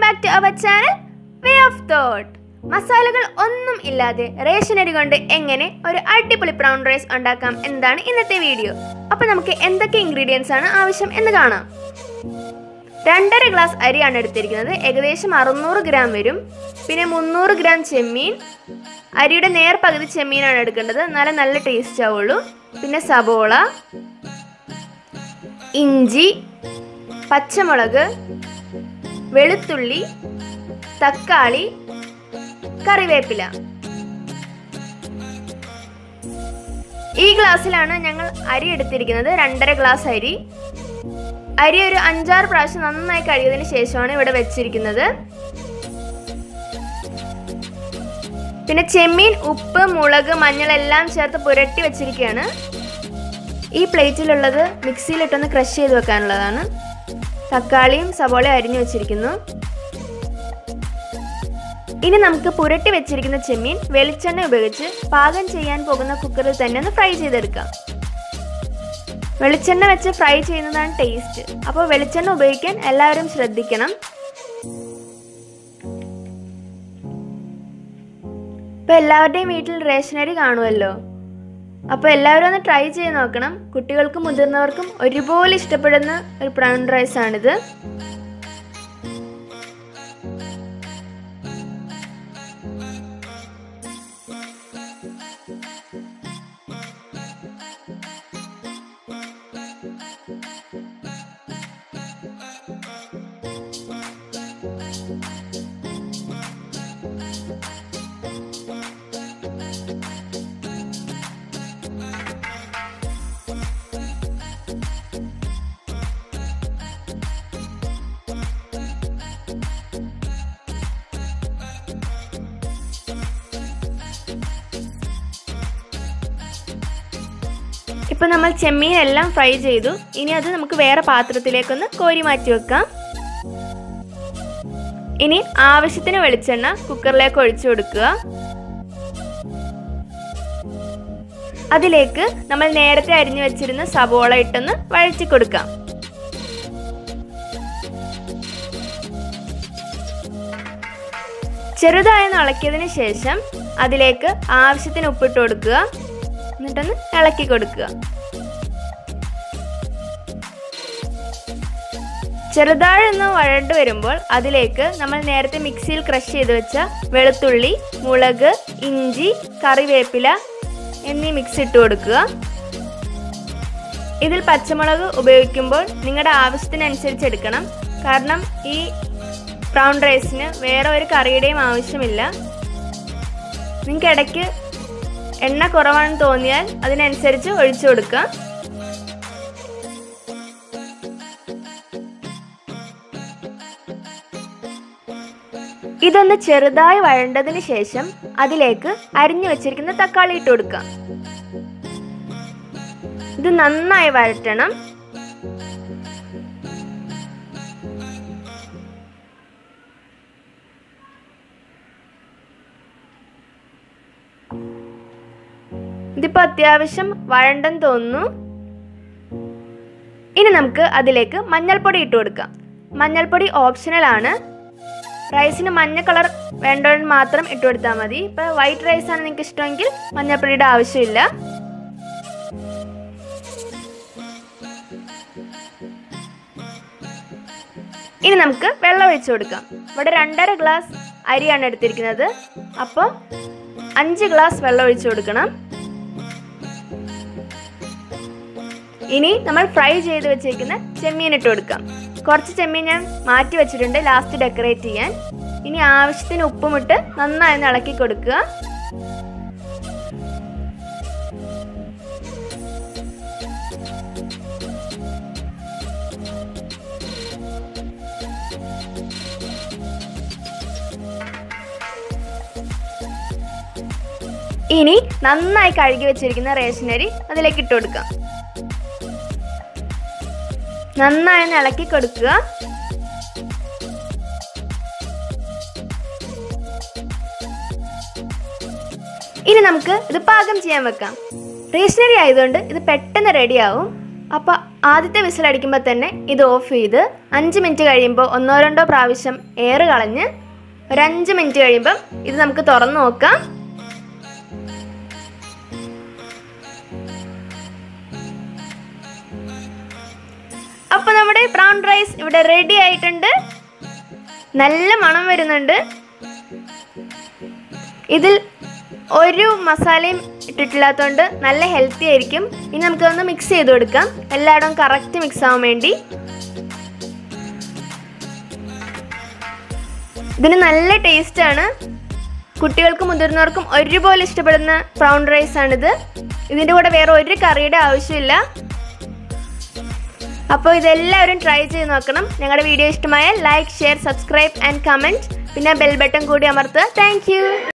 back to our channel way of thought മസാലകൾ ഒന്നും ഇല്ലാതെ റേഷനരി കൊണ്ട് എങ്ങനെ ഒരു അടിപൊളി ബ്രൗൺ റൈസ് ഉണ്ടാക്കാം എന്നതാണ് ഇന്നത്തെ വീഡിയോ അപ്പോൾ നമുക്ക് എന്തൊക്കെ ഇൻഗ്രീഡിയൻസ് ആണ് ആവശ്യം എന്ന് കാണാം രണ്ടര ഗ്ലാസ് അരിയാണ് എടുത്തിരിക്കുന്നത് ഏകദേശം അറുന്നൂറ് ഗ്രാം വരും പിന്നെ മുന്നൂറ് ഗ്രാം ചെമ്മീൻ അരിയുടെ നേർ പകുതി ചെമ്മീനാണ് എടുക്കേണ്ടത് എന്നാലേ നല്ല ടേസ്റ്റ് ആവുള്ളൂ പിന്നെ സബോള ഇഞ്ചി പച്ചമുളക് വെളുത്തുള്ളി തക്കാളി കറിവേപ്പില ഈ ഗ്ലാസ്സിലാണ് ഞങ്ങൾ അരി എടുത്തിരിക്കുന്നത് രണ്ടര ഗ്ലാസ് അരി അരി ഒരു അഞ്ചാറ് പ്രാവശ്യം നന്നായി കഴുകിയതിന് ശേഷമാണ് ഇവിടെ വെച്ചിരിക്കുന്നത് പിന്നെ ചെമ്മീൻ ഉപ്പ് മുളക് മഞ്ഞൾ എല്ലാം ചേർത്ത് പുരട്ടി വെച്ചിരിക്കുകയാണ് ഈ പ്ലേറ്റിലുള്ളത് മിക്സിയിലിട്ടൊന്ന് ക്രഷ് ചെയ്ത് വെക്കാനുള്ളതാണ് തക്കാളിയും സവോളയും അരിഞ്ഞു വെച്ചിരിക്കുന്നു ഇനി നമുക്ക് പുരട്ടി വെച്ചിരിക്കുന്ന ചെമ്മീൻ വെളിച്ചെണ്ണ ഉപയോഗിച്ച് പാകം ചെയ്യാൻ പോകുന്ന കുക്കറിൽ തന്നെ ഒന്ന് ഫ്രൈ ചെയ്തെടുക്കാം വെളിച്ചെണ്ണ വെച്ച് ഫ്രൈ ചെയ്യുന്നതാണ് ടേസ്റ്റ് അപ്പോൾ വെളിച്ചെണ്ണ ഉപയോഗിക്കാൻ എല്ലാവരും ശ്രദ്ധിക്കണം ഇപ്പോൾ എല്ലാവരുടെയും വീട്ടിൽ റേഷനറി കാണുമല്ലോ അപ്പോൾ എല്ലാവരും ഒന്ന് ട്രൈ ചെയ്ത് നോക്കണം കുട്ടികൾക്കും മുതിർന്നവർക്കും ഒരുപോലെ ഇഷ്ടപ്പെടുന്ന ഒരു ബ്രൗൺ റൈസ് ആണിത് ഇപ്പം നമ്മൾ ചെമ്മീൻ എല്ലാം ഫ്രൈ ചെയ്തു ഇനി അത് നമുക്ക് വേറെ പാത്രത്തിലേക്കൊന്ന് കോരി മാറ്റി വെക്കാം ഇനി ആവശ്യത്തിന് വെളിച്ചെണ്ണ കുക്കറിലേക്ക് ഒഴിച്ചു കൊടുക്കുക അതിലേക്ക് നമ്മൾ നേരത്തെ അരിഞ്ഞു വെച്ചിരുന്ന സവോള ഇട്ടൊന്ന് വഴറ്റി കൊടുക്കാം ചെറുതായി ഇളക്കിയതിന് ശേഷം അതിലേക്ക് ആവശ്യത്തിന് ഉപ്പിട്ട് കൊടുക്കുക എന്നിട്ടൊന്ന് ഇളക്കി കൊടുക്കുക ചെറുതാഴൊന്ന് വഴണ്ട് വരുമ്പോൾ അതിലേക്ക് നമ്മൾ നേരത്തെ മിക്സിയിൽ ക്രഷ് ചെയ്ത് വെച്ച വെളുത്തുള്ളി മുളക് ഇഞ്ചി കറിവേപ്പില എന്നീ മിക്സ് ഇട്ട് കൊടുക്കുക ഇതിൽ പച്ചമുളക് ഉപയോഗിക്കുമ്പോൾ നിങ്ങളുടെ ആവശ്യത്തിനനുസരിച്ച് എടുക്കണം കാരണം ഈ ബ്രൗൺ റൈസിന് വേറെ ഒരു കറിയുടെയും ആവശ്യമില്ല നിങ്ങൾക്ക് ഇടയ്ക്ക് എണ്ണ കുറവാണെന്ന് തോന്നിയാൽ അതിനനുസരിച്ച് ഒഴിച്ചു കൊടുക്കുക ഇതൊന്ന് ചെറുതായി വഴണ്ടതിന് ശേഷം അതിലേക്ക് അരിഞ്ഞു വെച്ചിരിക്കുന്ന തക്കാളി ഇട്ട് കൊടുക്കാം ഇത് നന്നായി വഴറ്റണം ഇതിപ്പോൾ അത്യാവശ്യം വഴണ്ടെന്ന് തോന്നുന്നു ഇനി നമുക്ക് അതിലേക്ക് മഞ്ഞൾപ്പൊടി ഇട്ട് കൊടുക്കാം മഞ്ഞൾപ്പൊടി ഓപ്ഷണൽ ആണ് റൈസിന് മഞ്ഞ കളർ വേണ്ടവൻ മാത്രം ഇട്ട് കൊടുത്താൽ മതി ഇപ്പോൾ വൈറ്റ് റൈസ് ആണ് നിങ്ങൾക്ക് ഇഷ്ടമെങ്കിൽ മഞ്ഞൾപ്പൊടിയുടെ ആവശ്യമില്ല ഇനി നമുക്ക് വെള്ളം ഒഴിച്ചു കൊടുക്കാം ഇവിടെ രണ്ടര ഗ്ലാസ് അരിയാണ് എടുത്തിരിക്കുന്നത് അപ്പോൾ അഞ്ച് ഗ്ലാസ് വെള്ളം ഒഴിച്ചു കൊടുക്കണം ഇനി നമ്മൾ ഫ്രൈ ചെയ്ത് വെച്ചിരിക്കുന്ന ചെമ്മീൻ ഇട്ട് കൊടുക്കാം കുറച്ച് ചെമ്മീൻ ഞാൻ മാറ്റി വെച്ചിട്ടുണ്ട് ലാസ്റ്റ് ഡെക്കറേറ്റ് ചെയ്യാൻ ഇനി ആവശ്യത്തിന് ഉപ്പുമിട്ട് നന്നായി ഒന്ന് ഇളക്കി കൊടുക്കുക ഇനി നന്നായി കഴുകി വെച്ചിരിക്കുന്ന റേഷനരി അതിലേക്ക് ഇട്ട് കൊടുക്കാം നന്നായി ഒന്ന് ഇളക്കി കൊടുക്കുക ഇനി നമുക്ക് ഇത് പാകം ചെയ്യാൻ വെക്കാം റേഷനറി ആയതുകൊണ്ട് ഇത് പെട്ടെന്ന് റെഡിയാവും അപ്പോൾ ആദ്യത്തെ വിസിലടിക്കുമ്പോൾ തന്നെ ഇത് ഓഫ് ചെയ്ത് അഞ്ച് മിനിറ്റ് കഴിയുമ്പോൾ ഒന്നോ രണ്ടോ പ്രാവശ്യം എയർ കളഞ്ഞ് ഒരു അഞ്ച് മിനിറ്റ് കഴിയുമ്പം ഇത് നമുക്ക് തുറന്നു നോക്കാം അപ്പോൾ നമ്മുടെ ബ്രൗൺ റൈസ് ഇവിടെ റെഡി ആയിട്ടുണ്ട് നല്ല മണം വരുന്നുണ്ട് ഇതിൽ ഒരു മസാലയും ഇട്ടിട്ടില്ലാത്തതുകൊണ്ട് നല്ല ഹെൽത്തി ആയിരിക്കും ഇനി നമുക്കൊന്ന് മിക്സ് ചെയ്ത് കൊടുക്കാം എല്ലായിടവും കറക്റ്റ് മിക്സ് ആവാൻ വേണ്ടി ഇതിന് നല്ല ടേസ്റ്റാണ് കുട്ടികൾക്കും മുതിർന്നവർക്കും ഒരുപോലെ ഇഷ്ടപ്പെടുന്ന ബ്രൗൺ റൈസ് ആണിത് ഇതിൻ്റെ കൂടെ വേറെ ഒരു കറിയുടെ ആവശ്യമില്ല അപ്പോൾ ഇതെല്ലാവരും ട്രൈ ചെയ്ത് നോക്കണം ഞങ്ങളുടെ വീഡിയോ ഇഷ്ടമായാൽ like share subscribe and comment പിന്നെ ബെൽ ബട്ടൺ കൂടി അമർത്തുക താങ്ക്